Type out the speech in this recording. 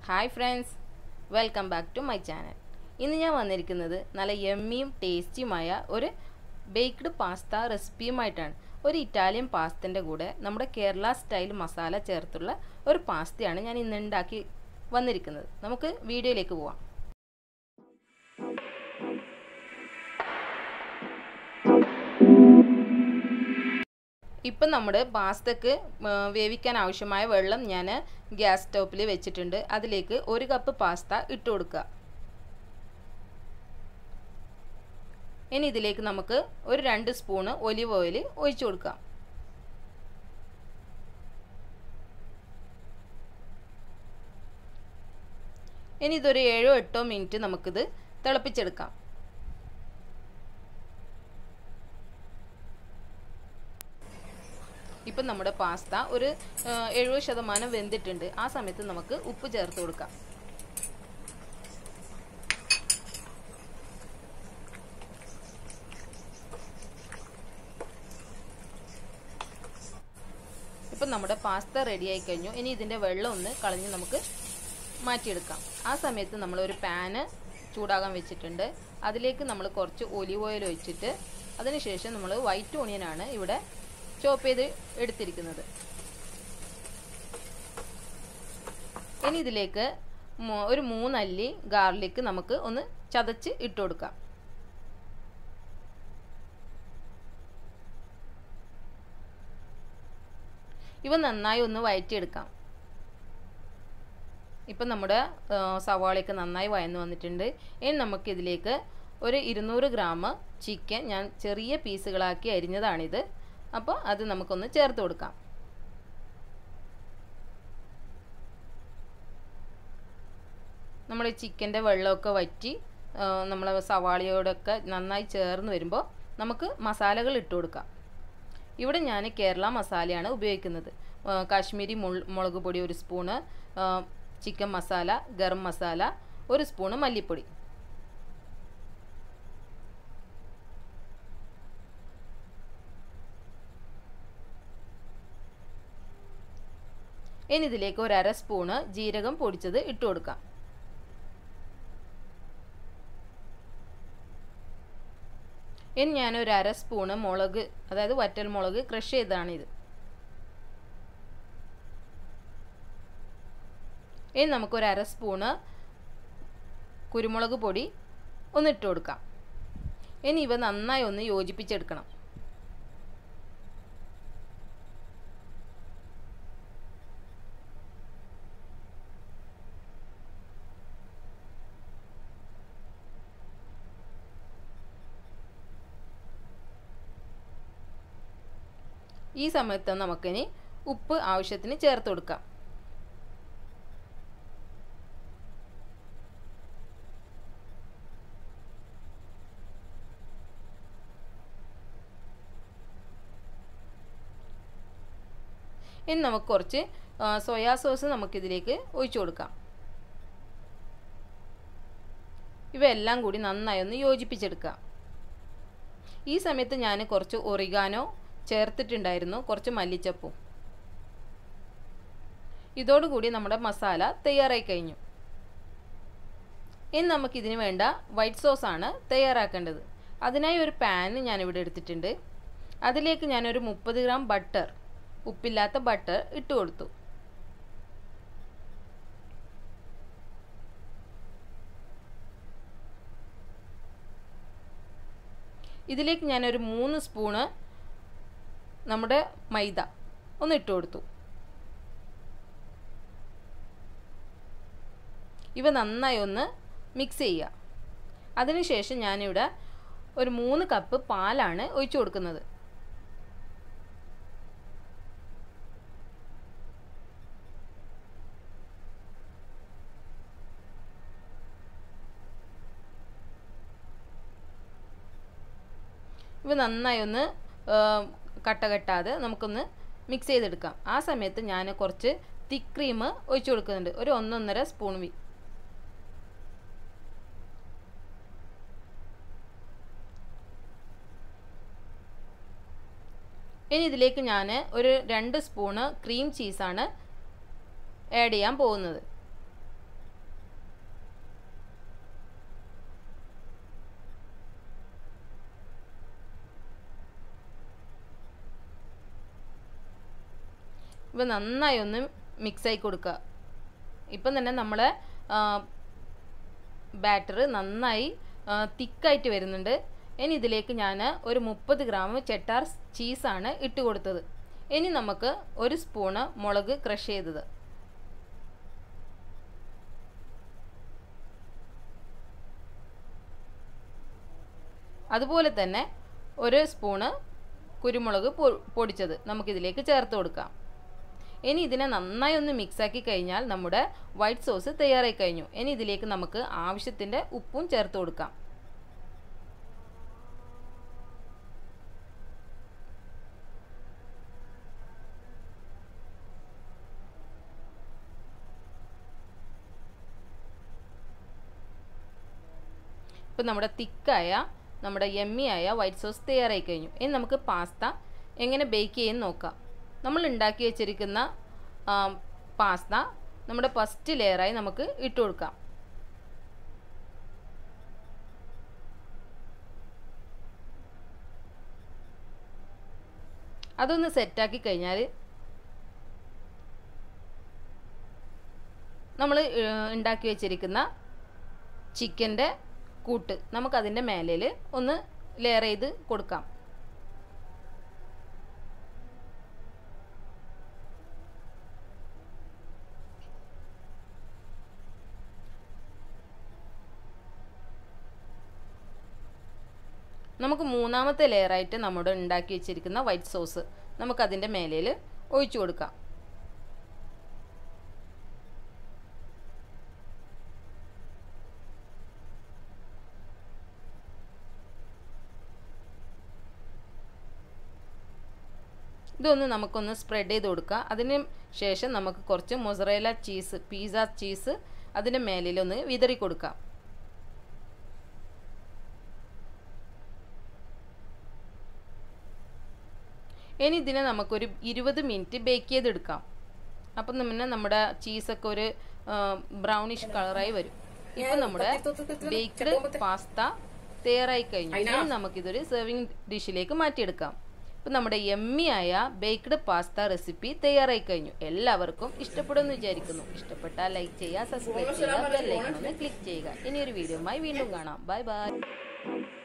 hi friends welcome back to my channel ഇന്ന് ഞാൻ വന്നിരിക്കുന്നത് നല്ല യമ്മിയും ടേസ്റ്റിയുമായ ഒരു ബേക്ക്ഡ് പാസ്ത റെസിപ്പിയുമായിട്ടാണ് ഒരു ഇറ്റാലിയൻ പാസ്തൻ്റെ കൂടെ നമ്മുടെ കേരള സ്റ്റൈൽ മസാല ചേർത്തുള്ള ഒരു പാസ്തയാണ് ഞാൻ ഇന്ന് ഉണ്ടാക്കി വന്നിരിക്കുന്നത് നമുക്ക് വീഡിയോയിലേക്ക് പോവാം ഇപ്പം നമ്മുടെ പാസ്തക്ക് വേവിക്കാൻ ആവശ്യമായ വെള്ളം ഞാൻ ഗ്യാസ് സ്റ്റോപ്പിൽ വെച്ചിട്ടുണ്ട് അതിലേക്ക് ഒരു കപ്പ് പാസ്ത ഇട്ട് കൊടുക്കുക ഇനി ഇതിലേക്ക് നമുക്ക് ഒരു രണ്ട് സ്പൂണ് ഒലിവ് ഓയിൽ ഒഴിച്ചു കൊടുക്കാം ഇനി ഇതൊരു ഏഴോ എട്ടോ മിനിറ്റ് നമുക്കിത് തിളപ്പിച്ചെടുക്കാം ഇപ്പം നമ്മുടെ പാസ്ത ഒരു എഴുപത് ശതമാനം വെന്തിട്ടുണ്ട് ആ സമയത്ത് നമുക്ക് ഉപ്പ് ചേർത്ത് കൊടുക്കാം ഇപ്പം നമ്മുടെ പാസ്ത റെഡി ആയി കഴിഞ്ഞു ഇനി ഇതിൻ്റെ വെള്ളം ഒന്ന് കളഞ്ഞ് നമുക്ക് മാറ്റിയെടുക്കാം ആ സമയത്ത് നമ്മൾ ഒരു പാന് ചൂടാകാൻ വെച്ചിട്ടുണ്ട് അതിലേക്ക് നമ്മൾ കുറച്ച് ഒലിവ് ഓയിൽ ഒഴിച്ചിട്ട് അതിനുശേഷം നമ്മൾ വൈറ്റ് ഓണിയനാണ് ഇവിടെ ചോപ്പ് ചെയ്ത് എടുത്തിരിക്കുന്നത് ഇനി ഇതിലേക്ക് ഒരു മൂന്നല്ലി ഗാർലിക്ക് നമുക്ക് ഒന്ന് ചതച്ച് ഇട്ട് കൊടുക്കാം ഇവ നന്നായി ഒന്ന് വയറ്റിയെടുക്കാം ഇപ്പം നമ്മുടെ സവാളയൊക്കെ നന്നായി വയന്ന് വന്നിട്ടുണ്ട് ഇനി നമുക്കിതിലേക്ക് ഒരു ഇരുന്നൂറ് ഗ്രാം ചിക്കൻ ഞാൻ ചെറിയ പീസുകളാക്കി അരിഞ്ഞതാണിത് അപ്പോൾ അത് നമുക്കൊന്ന് ചേർത്ത് കൊടുക്കാം നമ്മൾ ചിക്കൻ്റെ വെള്ളമൊക്കെ വറ്റി നമ്മൾ സവാളയോടൊക്കെ നന്നായി ചേർന്ന് വരുമ്പോൾ നമുക്ക് മസാലകൾ ഇട്ട് കൊടുക്കാം ഇവിടെ ഞാൻ കേരള മസാലയാണ് ഉപയോഗിക്കുന്നത് കാശ്മീരി മുളക് പൊടി ഒരു സ്പൂണ് ചിക്കൻ മസാല ഗരം മസാല ഒരു സ്പൂണ് മല്ലിപ്പൊടി ഇനി ഇതിലേക്ക് ഒരു അര സ്പൂണ് ജീരകം പൊടിച്ചത് ഇട്ട് കൊടുക്കാം ഇനി ഞാൻ ഒരു അര സ്പൂണ് മുളക് അതായത് വറ്റൽ മുളക് ക്രഷ് ചെയ്തതാണിത് ഇനി നമുക്കൊരു അര സ്പൂണ് കുരുമുളക് പൊടി ഒന്ന് ഇട്ട് കൊടുക്കാം ഇനി ഇവ നന്നായി ഒന്ന് യോജിപ്പിച്ചെടുക്കണം ഈ സമയത്ത് നമുക്കിനി ഉപ്പ് ആവശ്യത്തിന് ചേർത്ത് കൊടുക്കാം ഇനി നമുക്ക് കുറച്ച് സോയാ സോസ് നമുക്കിതിലേക്ക് ഒഴിച്ചു കൊടുക്കാം ഇവയെല്ലാം കൂടി നന്നായി ഒന്ന് യോജിപ്പിച്ചെടുക്കാം ഈ സമയത്ത് ഞാൻ കുറച്ച് ഒറിഗാനോ ചേർത്തിട്ടുണ്ടായിരുന്നു കുറച്ച് മല്ലിച്ചപ്പും ഇതോടുകൂടി നമ്മുടെ മസാല തയ്യാറായി കഴിഞ്ഞു ഇനി നമുക്കിതിന് വേണ്ട വൈറ്റ് സോസാണ് തയ്യാറാക്കേണ്ടത് അതിനായി ഒരു പാൻ ഞാനിവിടെ എടുത്തിട്ടുണ്ട് അതിലേക്ക് ഞാനൊരു മുപ്പത് ഗ്രാം ബട്ടർ ഉപ്പില്ലാത്ത ബട്ടർ ഇട്ട് കൊടുത്തു ഇതിലേക്ക് ഞാനൊരു മൂന്ന് സ്പൂണ് നമ്മുടെ മൈദ ഒന്ന് ഇട്ട് കൊടുത്തു ഇവ നന്നായി ഒന്ന് മിക്സ് ചെയ്യുക അതിനുശേഷം ഞാനിവിടെ ഒരു മൂന്ന് കപ്പ് പാലാണ് ഒഴിച്ചു കൊടുക്കുന്നത് ഇവ നന്നായി ഒന്ന് കട്ട കെട്ടാതെ നമുക്കൊന്ന് മിക്സ് ചെയ്തെടുക്കാം ആ സമയത്ത് ഞാൻ കുറച്ച് തിക്ക് ക്രീം ഒഴിച്ചു കൊടുക്കുന്നുണ്ട് ഒരു ഒന്നൊന്നര സ്പൂൺ വി ഇനി ഇതിലേക്ക് ഞാൻ ഒരു രണ്ട് സ്പൂണ് ക്രീം ചീസാണ് ആഡ് ചെയ്യാൻ പോകുന്നത് ഇപ്പോൾ നന്നായി ഒന്ന് മിക്സായി കൊടുക്കുക ഇപ്പം തന്നെ നമ്മളെ ബാറ്റർ നന്നായി തിക്കായിട്ട് വരുന്നുണ്ട് ഇനി ഇതിലേക്ക് ഞാൻ ഒരു മുപ്പത് ഗ്രാം ചെട്ടാർ ചീസാണ് ഇട്ട് കൊടുത്തത് ഇനി നമുക്ക് ഒരു സ്പൂണ് മുളക് ക്രഷ് ചെയ്തത് അതുപോലെ തന്നെ ഒരു സ്പൂണ് കുരുമുളക് പൊടിച്ചത് നമുക്കിതിലേക്ക് ചേർത്ത് കൊടുക്കാം ഇനി ഇതിനെ നന്നായി ഒന്ന് മിക്സാക്കി കഴിഞ്ഞാൽ നമ്മുടെ വൈറ്റ് സോസ് തയ്യാറായി കഴിഞ്ഞു ഇനി ഇതിലേക്ക് നമുക്ക് ആവശ്യത്തിൻ്റെ ഉപ്പും ചേർത്ത് കൊടുക്കാം ഇപ്പം നമ്മുടെ തിക്കായ നമ്മുടെ യമ്മിയായ വൈറ്റ് സോസ് തയ്യാറായി കഴിഞ്ഞു ഇനി നമുക്ക് പാസ്ത എങ്ങനെ ബേക്ക് ചെയ്യുമെന്ന് നോക്കാം നമ്മൾ ഉണ്ടാക്കി വെച്ചിരിക്കുന്ന പാസ്ത നമ്മുടെ ഫസ്റ്റ് ലെയറായി നമുക്ക് ഇട്ട് കൊടുക്കാം അതൊന്ന് സെറ്റാക്കി കഴിഞ്ഞാൽ നമ്മൾ ഉണ്ടാക്കി വെച്ചിരിക്കുന്ന ചിക്കൻ്റെ കൂട്ട് നമുക്കതിൻ്റെ മേലയിൽ ഒന്ന് ലെയർ ചെയ്ത് കൊടുക്കാം നമുക്ക് മൂന്നാമത്തെ ലെയറായിട്ട് നമ്മുടെ ഉണ്ടാക്കി വെച്ചിരിക്കുന്ന വൈറ്റ് സോസ് നമുക്കതിൻ്റെ മേലയിൽ ഒഴിച്ചു കൊടുക്കാം ഇതൊന്ന് നമുക്കൊന്ന് സ്പ്രെഡ് ചെയ്ത് കൊടുക്കുക അതിന് ശേഷം നമുക്ക് കുറച്ച് മൊസറേല ചീസ് പിസ്സ ചീസ് അതിൻ്റെ മേലിലൊന്ന് വിതറി കൊടുക്കാം ഇനി ഇതിനെ നമുക്കൊരു ഇരുപത് മിനിറ്റ് ബേക്ക് ചെയ്തെടുക്കാം അപ്പം പിന്നെ നമ്മുടെ ചീസൊക്കെ ഒരു ബ്രൗണിഷ് കളറായി വരും ഇപ്പം നമ്മുടെ ബേക്ക്ഡ് പാസ്ത തയ്യാറായി കഴിഞ്ഞു ഇനി നമുക്കിതൊരു സെർവിങ് ഡിഷിലേക്ക് മാറ്റിയെടുക്കാം ഇപ്പം നമ്മുടെ എമ്മിയായ ബേക്ക്ഡ് പാസ്ത റെസിപ്പി തയ്യാറായി കഴിഞ്ഞു എല്ലാവർക്കും ഇഷ്ടപ്പെടുമെന്ന് വിചാരിക്കുന്നു ഇഷ്ടപ്പെട്ടാൽ ലൈക്ക് ചെയ്യുക സബ്സ്ക്രൈബ് ചെയ്യുക ബെല്ലൈക്കൺ ഒന്ന് ക്ലിക്ക് ചെയ്യുക ഇനി ഒരു വീഡിയോയുമായി വീണ്ടും കാണാം ബൈ ബൈ